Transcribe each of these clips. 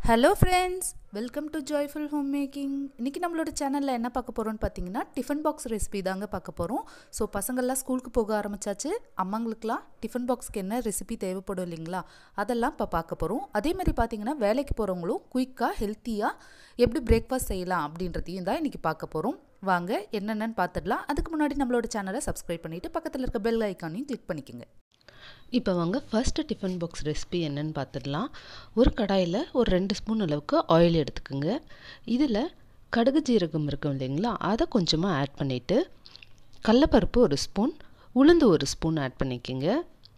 hello friends welcome to joyful home making இன்றைக்கி நம்மளோட சேனலில் என்ன பார்க்க போகிறோம்னு பார்த்தீங்கன்னா டிஃபன் பாக்ஸ் ரெசிபி தாங்க பார்க்க போகிறோம் ஸோ பசங்கள்லாம் ஸ்கூலுக்கு போக ஆரம்பிச்சாச்சு அம்மாங்களுக்குலாம் டிஃபன் பாக்ஸ்க்கு என்ன ரெசிபி தேவைப்படும் இல்லைங்களா அதெல்லாம் இப்போ பார்க்க போகிறோம் அதே மாதிரி பார்த்தீங்கன்னா வேலைக்கு போகிறவங்களும் குயிக்காக ஹெல்த்தியாக எப்படி பிரேக்ஃபாஸ்ட் செய்யலாம் அப்படின்றதையும் தான் இன்றைக்கி பார்க்க போகிறோம் வாங்க என்னென்னு பார்த்துடலாம் அதுக்கு முன்னாடி நம்மளோட சேனலை சப்ஸ்கிரைப் பண்ணிவிட்டு பக்கத்தில் இருக்க பெல் ஐக்கானையும் கிளிக் பண்ணிக்கோங்க இப்போ வாங்க ஃபஸ்ட்டு டிஃபன் பாக்ஸ் ரெசிபி என்னன்னு பார்த்துடலாம் ஒரு கடாயில் ஒரு ரெண்டு ஸ்பூன் அளவுக்கு ஆயில் எடுத்துக்கோங்க இதில் கடுகு ஜீரகம் இருக்கும் இல்லைங்களா அதை கொஞ்சமாக ஆட் பண்ணிவிட்டு கடலப்பருப்பு ஒரு ஸ்பூன் உளுந்து ஒரு ஸ்பூன் ஆட் பண்ணிக்கோங்க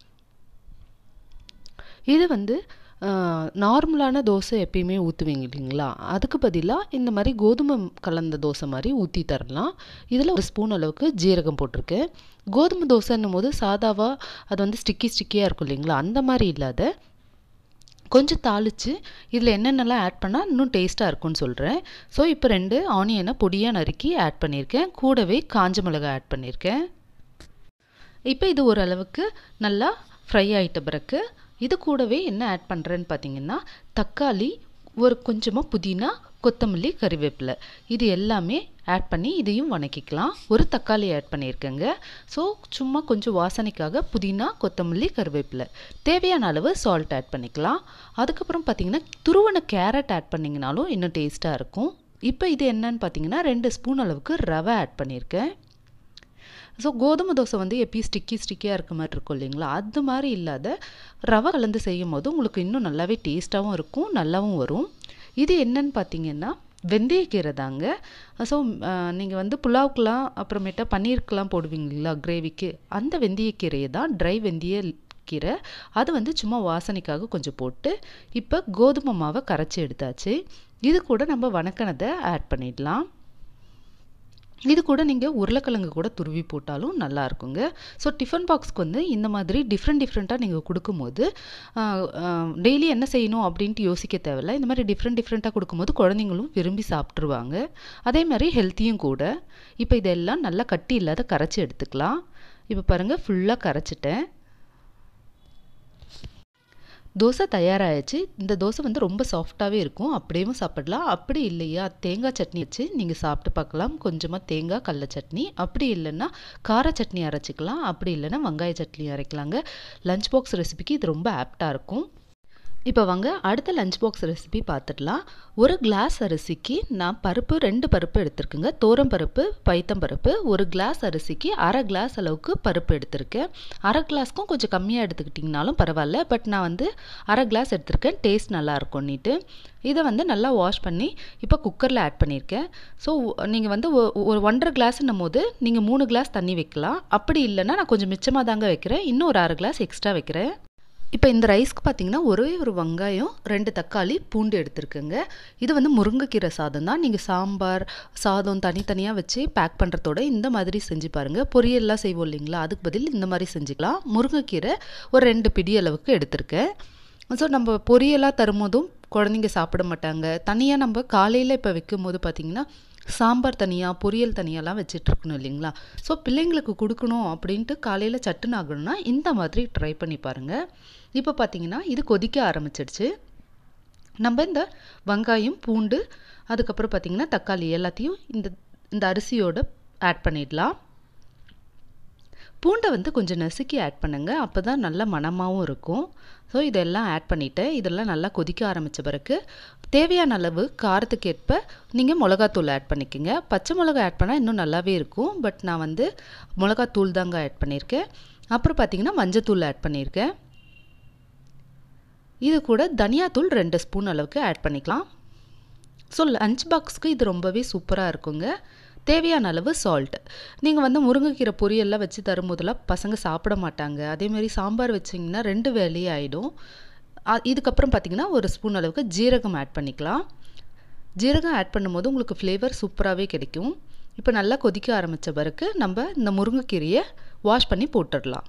இது வந்து நார்மலான தோசை எப்பயுமே ஊற்றுவீங்க இல்லைங்களா அதுக்கு பதிலாக இந்த மாதிரி கோதுமை கலந்த தோசை மாதிரி ஊற்றி தரலாம் இதில் ஒரு ஸ்பூன் அளவுக்கு ஜீரகம் போட்டிருக்கேன் கோதுமை தோசைன்னும் போது சாதாவாக அது வந்து ஸ்டிக்கி ஸ்டிக்கியாக இருக்கும் இல்லைங்களா அந்த மாதிரி இல்லாத கொஞ்சம் தாளித்து இதில் என்னென்னலாம் ஆட் பண்ணால் இன்னும் டேஸ்ட்டாக இருக்கும்னு சொல்கிறேன் ஸோ இப்போ ரெண்டு ஆனியனை பொடியாக நறுக்கி ஆட் பண்ணியிருக்கேன் கூடவே காஞ்ச மிளகாய் ஆட் பண்ணியிருக்கேன் இப்போ இது ஓரளவுக்கு நல்லா ஃப்ரை ஆகிட்ட பிறகு இது கூடவே என்ன ஆட் பண்ணுறேன்னு பார்த்தீங்கன்னா தக்காளி ஒரு கொஞ்சமாக புதினா கொத்தமல்லி கறிவேப்பிலை இது எல்லாமே ஆட் பண்ணி இதையும் வணக்கிக்கலாம் ஒரு தக்காளி ஆட் பண்ணியிருக்கேங்க ஸோ சும்மா கொஞ்சம் வாசனைக்காக புதினா கொத்தமல்லி கருவேப்பிலை தேவையான அளவு சால்ட் ஆட் பண்ணிக்கலாம் அதுக்கப்புறம் பார்த்தீங்கன்னா துருவன கேரட் ஆட் பண்ணிங்கனாலும் இன்னும் டேஸ்ட்டாக இருக்கும் இப்போ இது என்னன்னு பார்த்தீங்கன்னா ரெண்டு ஸ்பூன் அளவுக்கு ரவை ஆட் பண்ணியிருக்கேன் ஸோ கோதுமை தோசை வந்து எப்பயும் ஸ்டிக்கி ஸ்டிக்கியாக இருக்க மாதிரி இருக்கும் இல்லைங்களா அது மாதிரி இல்லாத ரவை கலந்து செய்யும் போது உங்களுக்கு இன்னும் நல்லாவே டேஸ்ட்டாகவும் இருக்கும் நல்லாவும் வரும் இது என்னன்னு பார்த்தீங்கன்னா வெந்தயக்கீரை தாங்க ஸோ நீங்கள் வந்து புலாவுக்கெலாம் அப்புறமேட்டா பன்னீருக்கெலாம் போடுவீங்களா கிரேவிக்கு அந்த வெந்தயக்கீரையை தான் ட்ரை வெந்தய கீரை அது வந்து சும்மா வாசனைக்காக கொஞ்சம் போட்டு இப்போ கோதுமை மாவை கரைச்சி எடுத்தாச்சு இது கூட நம்ம வணக்கினதை ஆட் பண்ணிடலாம் இது கூட நீங்கள் உருளைக்கிழங்கு கூட துருவி போட்டாலும் நல்லா இருக்குங்க ஸோ டிஃபன் பாக்ஸ்க்கு வந்து இந்த மாதிரி டிஃப்ரெண்ட் டிஃப்ரெண்ட்டாக நீங்கள் கொடுக்கும்போது டெய்லி என்ன செய்யணும் அப்படின்ட்டு யோசிக்க தேவையில்ல இந்த மாதிரி டிஃப்ரெண்ட் டிஃப்ரெண்ட்டாக கொடுக்கும்போது குழந்தைங்களும் விரும்பி சாப்பிட்ருவாங்க அதே மாதிரி ஹெல்த்தியும் கூட இப்போ இதெல்லாம் நல்லா கட்டி இல்லாத கரைச்சி எடுத்துக்கலாம் இப்போ பாருங்கள் ஃபுல்லாக கரைச்சிட்டேன் தோசை தயாராகிடுச்சு இந்த தோசை வந்து ரொம்ப சாஃப்டாகவே இருக்கும் அப்படியும் சாப்பிடலாம் அப்படி இல்லையா தேங்காய் சட்னி வச்சு நீங்கள் சாப்பிட்டு பார்க்கலாம் கொஞ்சமாக தேங்காய் கடல சட்னி அப்படி இல்லைன்னா கார சட்னி அரைச்சிக்கலாம் அப்படி இல்லைன்னா வெங்காய சட்னி அரைக்கலாங்க லஞ்ச் பாக்ஸ் ரெசிபிக்கு இது ரொம்ப ஆப்டாக இருக்கும் இப்போ வாங்க அடுத்த லஞ்ச் பாக்ஸ் ரெசிபி பார்த்துடலாம் ஒரு கிளாஸ் அரிசிக்கு நான் பருப்பு ரெண்டு பருப்பு எடுத்திருக்கேங்க தோரம் பருப்பு பைத்தம் பருப்பு ஒரு கிளாஸ் அரிசிக்கு அரை கிளாஸ் அளவுக்கு பருப்பு எடுத்திருக்கேன் அரை கிளாஸ்க்கும் கொஞ்சம் கம்மியாக எடுத்துக்கிட்டிங்கனாலும் பரவாயில்ல பட் நான் வந்து அரை கிளாஸ் எடுத்திருக்கேன் டேஸ்ட் நல்லா இருக்கும்னிட்டு இதை வந்து நல்லா வாஷ் பண்ணி இப்போ குக்கரில் ஆட் பண்ணியிருக்கேன் ஸோ நீங்கள் வந்து ஒரு ஒன்றரை கிளாஸ்ன்னும் போது நீங்கள் மூணு கிளாஸ் தண்ணி வைக்கலாம் அப்படி இல்லைன்னா நான் கொஞ்சம் மிச்சமாக தாங்க வைக்கிறேன் இன்னும் ஒரு அரை கிளாஸ் எக்ஸ்ட்ரா வைக்கிறேன் இப்போ இந்த ரைஸ்க்கு பார்த்தீங்கன்னா ஒரே ஒரு வெங்காயம் ரெண்டு தக்காளி பூண்டு எடுத்துருக்குங்க இது வந்து முருங்கைக்கீரை சாதம் தான் நீங்கள் சாம்பார் சாதம் தனித்தனியாக வச்சு பேக் பண்ணுறதோட இந்த மாதிரி செஞ்சு பாருங்கள் பொரியல்லாம் செய்வோம் இல்லைங்களா அதுக்கு பதில் இந்த மாதிரி செஞ்சுக்கலாம் முருங்கைக்கீரை ஒரு ரெண்டு பிடி அளவுக்கு எடுத்திருக்கேன் ஸோ நம்ம பொரியலாக தரும்போதும் குழந்தைங்க சாப்பிட மாட்டாங்க தனியாக நம்ம காலையில் இப்போ வைக்கும் போது பார்த்திங்கன்னா சாம்பார் தனியாக பொரியல் தனியாலாம் வச்சிட்ருக்கணும் இல்லைங்களா ஸோ பிள்ளைங்களுக்கு கொடுக்கணும் அப்படின்ட்டு காலையில் சட்டுன்னு ஆகணும்னா இந்த மாதிரி ட்ரை பண்ணி பாருங்கள் இப்போ பார்த்தீங்கன்னா இது கொதிக்க ஆரம்பிச்சிடுச்சு நம்ம இந்த வெங்காயம் பூண்டு அதுக்கப்புறம் பார்த்திங்கன்னா தக்காளி எல்லாத்தையும் இந்த இந்த அரிசியோட ஆட் பண்ணிடலாம் பூண்டை வந்து கொஞ்சம் நசுக்கி ஆட் பண்ணுங்கள் அப்போ தான் நல்ல மணமாகவும் இருக்கும் ஸோ இதெல்லாம் ஆட் பண்ணிவிட்டேன் இதெல்லாம் நல்லா கொதிக்க ஆரம்பித்த பிறகு தேவையான அளவு காரத்துக்கு ஏற்ப நீங்கள் மிளகாத்தூள் ஆட் பண்ணிக்கோங்க பச்சை மிளகா ஆட் பண்ணால் இன்னும் நல்லாவே இருக்கும் பட் நான் வந்து மிளகாத்தூள் தாங்க ஆட் பண்ணியிருக்கேன் அப்புறம் பார்த்திங்கன்னா மஞ்சத்தூள் ஆட் பண்ணியிருக்கேன் இது கூட தனியாத்தூள் ரெண்டு ஸ்பூன் அளவுக்கு ஆட் பண்ணிக்கலாம் ஸோ லஞ்ச் பாக்ஸ்க்கு இது ரொம்பவே சூப்பராக இருக்குங்க தேவையான அளவு சால்ட் நீங்கள் வந்து முருங்கைக்கீரை பொரியல்லாம் வச்சு தரும்போதெல்லாம் பசங்க சாப்பிட மாட்டாங்க அதேமாதிரி சாம்பார் வச்சிங்கன்னா ரெண்டு வேலையே ஆகிடும் இதுக்கப்புறம் பார்த்திங்கன்னா ஒரு ஸ்பூன் அளவுக்கு ஜீரகம் ஆட் பண்ணிக்கலாம் ஜீரகம் ஆட் பண்ணும்போது உங்களுக்கு ஃப்ளேவர் சூப்பராகவே கிடைக்கும் இப்போ நல்லா கொதிக்க ஆரம்பித்த பிறகு நம்ம இந்த முருங்கைக்கீரையை வாஷ் பண்ணி போட்டுடலாம்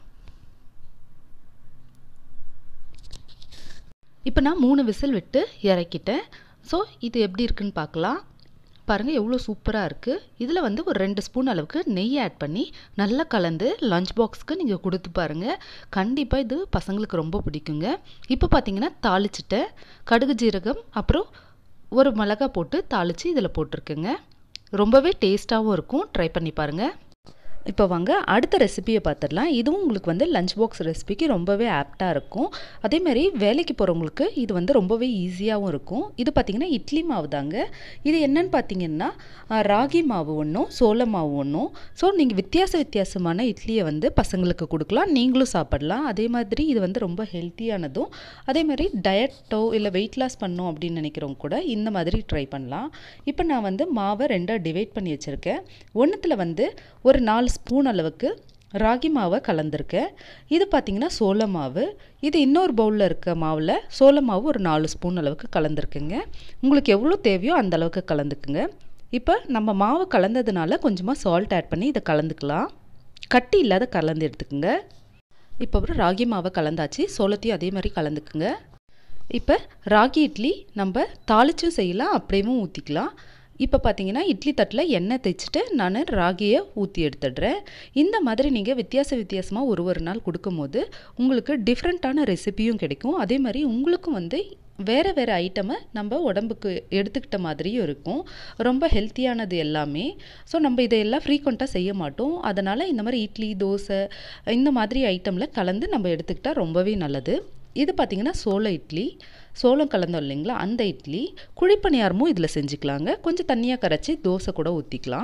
இப்போ நான் மூணு விசில் விட்டு இறக்கிட்டேன் ஸோ இது எப்படி இருக்குன்னு பார்க்கலாம் பாருங்கள் எவ்வளோ சூப்பராக இருக்குது இதில் வந்து ஒரு ரெண்டு ஸ்பூன் அளவுக்கு நெய் ஆட் பண்ணி நல்லா கலந்து லஞ்ச் பாக்ஸ்க்கு நீங்கள் கொடுத்து பாருங்கள் கண்டிப்பாக இது பசங்களுக்கு ரொம்ப பிடிக்குங்க இப்போ பார்த்தீங்கன்னா தாளிச்சிட்ட கடுகு ஜீரகம் அப்புறம் ஒரு மிளகா போட்டு தாளித்து இதில் போட்டிருக்குங்க ரொம்பவே டேஸ்ட்டாகவும் இருக்கும் ட்ரை பண்ணி பாருங்கள் இப்போ வாங்க அடுத்த ரெசிபியை பார்த்துடலாம் இதுவும் உங்களுக்கு வந்து லஞ்ச் பாக்ஸ் ரெசிபிக்கு ரொம்பவே ஆப்டாக இருக்கும் அதேமாதிரி வேலைக்கு போகிறவங்களுக்கு இது வந்து ரொம்பவே ஈஸியாகவும் இருக்கும் இது பார்த்திங்கன்னா இட்லி மாவு தாங்க இது என்னன்னு பார்த்தீங்கன்னா ராகி மாவு ஒன்றும் சோள மாவு ஒன்றும் ஸோ நீங்கள் வித்தியாச வித்தியாசமான இட்லியை வந்து பசங்களுக்கு கொடுக்கலாம் நீங்களும் சாப்பிடலாம் அதே மாதிரி இது வந்து ரொம்ப ஹெல்த்தியானதும் அதே மாதிரி டயட்டோ இல்லை வெயிட் லாஸ் பண்ணோம் அப்படின்னு நினைக்கிறவங்க கூட இந்த மாதிரி ட்ரை பண்ணலாம் இப்போ நான் வந்து மாவை ரெண்டாக டிவைட் பண்ணி வச்சுருக்கேன் ஒன்றுத்தில் வந்து ஒரு நாலு ஸ்பூன் அளவுக்கு ராகி மாவை கலந்துருக்கேன் இது பார்த்திங்கன்னா சோள மாவு இது இன்னொரு பவுலில் இருக்க மாவில் சோள மாவு ஒரு நாலு ஸ்பூன் அளவுக்கு கலந்துருக்குங்க உங்களுக்கு எவ்வளோ தேவையோ அந்த அளவுக்கு கலந்துக்குங்க இப்போ நம்ம மாவு கலந்ததுனால கொஞ்சமாக சால்ட் ஆட் பண்ணி இதை கலந்துக்கலாம் கட்டி இல்லாத கலந்து எடுத்துக்கோங்க இப்போ அப்புறம் ராகி மாவை கலந்தாச்சு சோளத்தையும் அதே மாதிரி கலந்துக்குங்க இப்போ ராகி இட்லி நம்ம தாளிச்சும் செய்யலாம் அப்படியும் ஊற்றிக்கலாம் இப்போ பார்த்தீங்கன்னா இட்லி தட்டில் எண்ணெய் தேய்ச்சிட்டு நான் ராகியை ஊற்றி எடுத்துடுறேன் இந்த மாதிரி நீங்கள் வித்தியாச வித்தியாசமாக ஒரு ஒரு நாள் கொடுக்கும்போது உங்களுக்கு டிஃப்ரெண்ட்டான ரெசிபியும் கிடைக்கும் அதே மாதிரி உங்களுக்கும் வந்து வேறு வேறு ஐட்டமை நம்ம உடம்புக்கு எடுத்துக்கிட்ட மாதிரியும் இருக்கும் ரொம்ப ஹெல்த்தியானது எல்லாமே ஸோ நம்ம இதையெல்லாம் ஃப்ரீக்வெண்ட்டாக செய்ய மாட்டோம் அதனால் இந்த மாதிரி இட்லி தோசை இந்த மாதிரி ஐட்டமில் கலந்து நம்ம எடுத்துக்கிட்டால் ரொம்பவே நல்லது இது பார்த்திங்கன்னா சோள இட்லி சோளம் கலந்தோம் இல்லைங்களா அந்த இட்லி குழிப்பணியாரமும் இதில் செஞ்சுக்கலாங்க கொஞ்சம் தண்ணியாக கரைச்சி தோசை கூட ஊற்றிக்கலாம்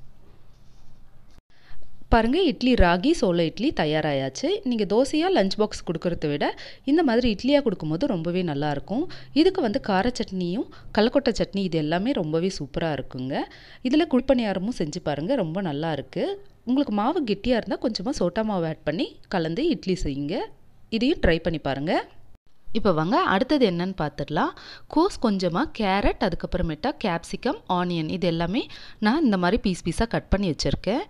பாருங்கள் இட்லி ராகி சோள இட்லி தயாராயாச்சு நீங்கள் தோசையாக லஞ்ச் பாக்ஸ் கொடுக்கறத விட இந்த மாதிரி இட்லியாக கொடுக்கும்போது ரொம்பவே நல்லாயிருக்கும் இதுக்கு வந்து கார சட்னியும் கல்லக்கொட்டை சட்னி இது எல்லாமே ரொம்பவே சூப்பராக இருக்குங்க இதில் குழிப்பணியாரமும் செஞ்சு பாருங்கள் ரொம்ப நல்லா இருக்குது உங்களுக்கு மாவு கெட்டியாக இருந்தால் கொஞ்சமாக சோட்டா மாவு ஆட் பண்ணி கலந்து இட்லி செய்யுங்க இதையும் ட்ரை பண்ணி பாருங்கள் இப்போ வாங்க அடுத்தது என்னன்னு பார்த்துடலாம் கோஸ் கொஞ்சமாக கேரட் அதுக்கப்புறமேட்டா கேப்சிகம் ஆனியன் இது எல்லாமே நான் இந்த மாதிரி பீஸ் பீஸாக கட் பண்ணி வச்சுருக்கேன்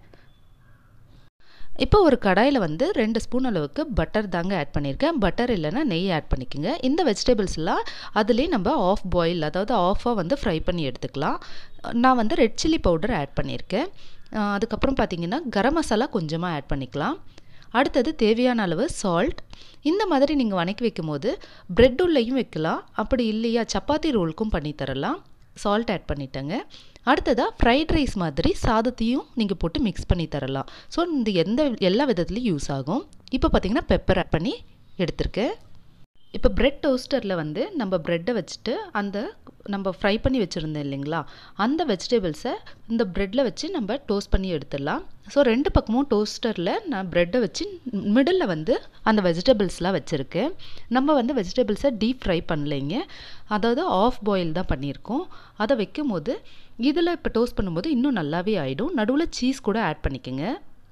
இப்போ ஒரு கடாயில் வந்து ரெண்டு ஸ்பூன் அளவுக்கு பட்டர் தாங்க ஆட் பண்ணியிருக்கேன் பட்டர் இல்லைன்னா நெய் ஆட் பண்ணிக்கோங்க இந்த வெஜிடபிள்ஸ்லாம் அதுலேயே நம்ம ஆஃப் பாயில் அதாவது ஆஃபாக வந்து ஃப்ரை பண்ணி எடுத்துக்கலாம் நான் வந்து ரெட் சில்லி பவுடர் ஆட் பண்ணியிருக்கேன் அதுக்கப்புறம் பார்த்தீங்கன்னா கரம் மசாலா கொஞ்சமாக ஆட் பண்ணிக்கலாம் அடுத்தது தேவையான அளவு சால்ட் இந்த மாதிரி நீங்கள் வணக்கி வைக்கும் போது ப்ரெட் உள்ளேயும் வைக்கலாம் அப்படி இல்லையா சப்பாத்தி ரோலுக்கும் பண்ணி தரலாம் சால்ட் ஆட் பண்ணிட்டேங்க அடுத்ததாக ஃப்ரைட் ரைஸ் மாதிரி சாதத்தையும் நீங்கள் போட்டு மிக்ஸ் பண்ணி தரலாம் ஸோ இந்த எந்த எல்லா விதத்துலையும் யூஸ் ஆகும் இப்போ பார்த்தீங்கன்னா பெப்பர் ஆட் பண்ணி எடுத்திருக்கேன் இப்போ பிரெட் டோஸ்டரில் வந்து நம்ம ப்ரெட்டை வச்சுட்டு அந்த நம்ம ஃப்ரை பண்ணி வச்சுருந்தோம் இல்லைங்களா அந்த வெஜிடபிள்ஸை இந்த ப்ரெட்டில் வச்சு நம்ம டோஸ்ட் பண்ணி எடுத்துடலாம் ஸோ ரெண்டு பக்கமும் டோஸ்டரில் நான் ப்ரெட்டை வச்சு மிடில் வந்து அந்த வெஜிடபிள்ஸ்லாம் வச்சுருக்கேன் நம்ம வந்து வெஜிடபிள்ஸை டீப் ஃப்ரை பண்ணலைங்க அதாவது ஆஃப் பாயில் தான் பண்ணியிருக்கோம் அதை வைக்கும் போது இதில் இப்போ டோஸ்ட் பண்ணும்போது இன்னும் நல்லாவே ஆகிடும் நடுவில் சீஸ் கூட ஆட் பண்ணிக்கோங்க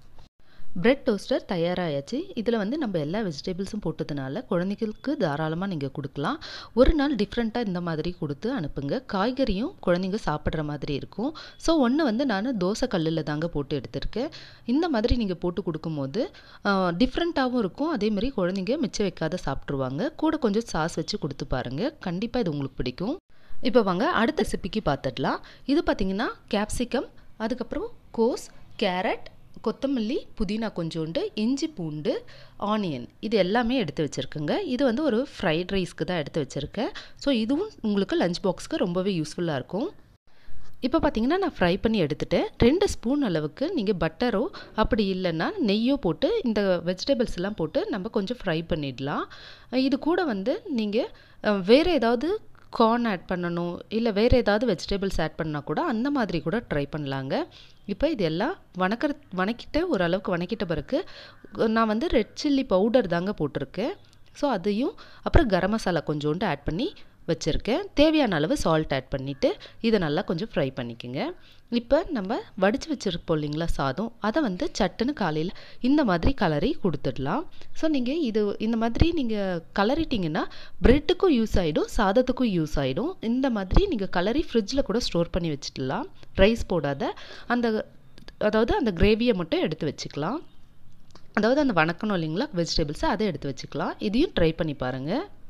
பிரெட் டோஸ்டர் தயாராகியாச்சு இதில் வந்து நம்ம எல்லா வெஜிடபிள்ஸும் போட்டதுனால குழந்தைகளுக்கு தாராளமாக நீங்கள் கொடுக்கலாம் ஒரு நாள் டிஃப்ரெண்ட்டாக இந்த மாதிரி கொடுத்து அனுப்புங்க காய்கறியும் குழந்தைங்க சாப்பிட்ற மாதிரி இருக்கும் ஸோ ஒன்று வந்து நான் தோசை கல்லில் தாங்க போட்டு எடுத்திருக்கேன் இந்த மாதிரி நீங்கள் போட்டு கொடுக்கும்போது டிஃப்ரெண்ட்டாகவும் இருக்கும் அதேமாதிரி குழந்தைங்க மிச்சம் வைக்காத சாப்பிட்ருவாங்க கூட கொஞ்சம் சாஸ் வச்சு கொடுத்து பாருங்கள் கண்டிப்பாக இது உங்களுக்கு பிடிக்கும் இப்போ வாங்க அடுத்த ரெசிபிக்கு பார்த்துடலாம் இது பார்த்திங்கன்னா கேப்சிகம் அதுக்கப்புறம் கோஸ் கேரட் கொத்தமல்லி புதினா கொஞ்சோண்டு இஞ்சி பூண்டு ஆனியன் இது எல்லாமே எடுத்து வச்சுருக்குங்க இது வந்து ஒரு ஃப்ரைட் ரைஸ்க்கு தான் எடுத்து வச்சுருக்கேன் ஸோ இதுவும் உங்களுக்கு லஞ்ச் பாக்ஸ்க்கு ரொம்பவே யூஸ்ஃபுல்லாக இருக்கும் இப்போ பார்த்தீங்கன்னா நான் ஃப்ரை பண்ணி எடுத்துட்டேன் ரெண்டு ஸ்பூன் அளவுக்கு நீங்கள் பட்டரோ அப்படி இல்லைன்னா நெய்யோ போட்டு இந்த வெஜிடபிள்ஸ் எல்லாம் போட்டு நம்ம கொஞ்சம் ஃப்ரை பண்ணிடலாம் இது கூட வந்து நீங்கள் வேறு ஏதாவது கார்ன் ஆட் பண்ணணும் இல்லை வேறு ஏதாவது வெஜிடபிள்ஸ் ஆட் பண்ணால் கூட அந்த மாதிரி கூட ட்ரை பண்ணலாங்க இப்போ இது எல்லாம் வணக்கிற வணக்கிட்டு ஓரளவுக்கு வணக்கிட்ட பிறகு நான் வந்து ரெட் சில்லி பவுடர் தாங்க போட்டிருக்கேன் ஸோ அதையும் அப்புறம் கரம் மசாலா கொஞ்சோண்டு ஆட் பண்ணி வச்சுருக்கேன் தேவையான அளவு சால்ட் ஆட் பண்ணிவிட்டு இதை நல்லா கொஞ்சம் ஃப்ரை பண்ணிக்கோங்க இப்போ நம்ம வடித்து வச்சுருப்போம் இல்லைங்களா சாதம் அதை வந்து சட்டுன்னு காலையில் இந்த மாதிரி கலரி கொடுத்துடலாம் ஸோ நீங்கள் இது இந்த மாதிரி நீங்கள் கலரிட்டிங்கன்னா ப்ரெட்டுக்கும் யூஸ் ஆகிடும் சாதத்துக்கும் யூஸ் ஆகிடும் இந்த மாதிரி நீங்கள் கலரி ஃப்ரிட்ஜில் கூட ஸ்டோர் பண்ணி வச்சுடலாம் ரைஸ் போடாத அந்த அதாவது அந்த கிரேவியை மட்டும் எடுத்து வச்சுக்கலாம் அதாவது அந்த வணக்கணும் இல்லைங்களா வெஜிடபிள்ஸை அதை எடுத்து வச்சுக்கலாம் இதையும் ட்ரை பண்ணி பாருங்கள்